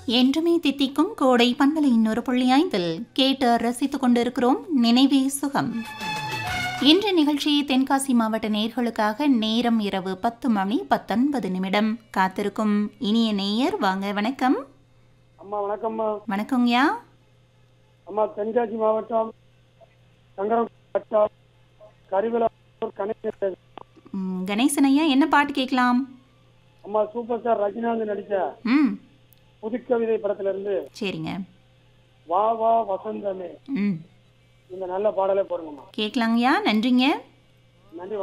என்றுமே தித்திக்கும் கோடை பண்பலை இன்னொரு புள்ளி ஐந்தில் கேட்டு ரசித்துக் கொண்டிருக்கிறோம் நினைவே சுகம் இன்று நிகழ்ச்சி தென்காசி மாவட்ட நேர்களுக்காக நேரம் இரவு பத்து மணி பத்தொன்பது நிமிடம் காத்திருக்கும் இனிய நேயர் வாங்க வணக்கம் அம்மா வணக்கம்மா வணக்கங்கய்யா அம்மா தென்காசி மாவட்டம் சங்கரம் வட்டம் கரிவிலாப்பூர் கணேசன் ம், கணேசன் ஐயா என்ன பாட்டு கேட்கலாம் அம்மா சூப்பர் ஸ்டார் ரஜினிகாந்த் நடிச்ச ம் புதுக்கவிதை படத்துல இருந்து சரிங்க வா வா வசந்தமே ம் இந்த நல்ல பாடலை போடுங்கம்மா கேட்கலாங்கய்யா நன்றிங்க நன்றி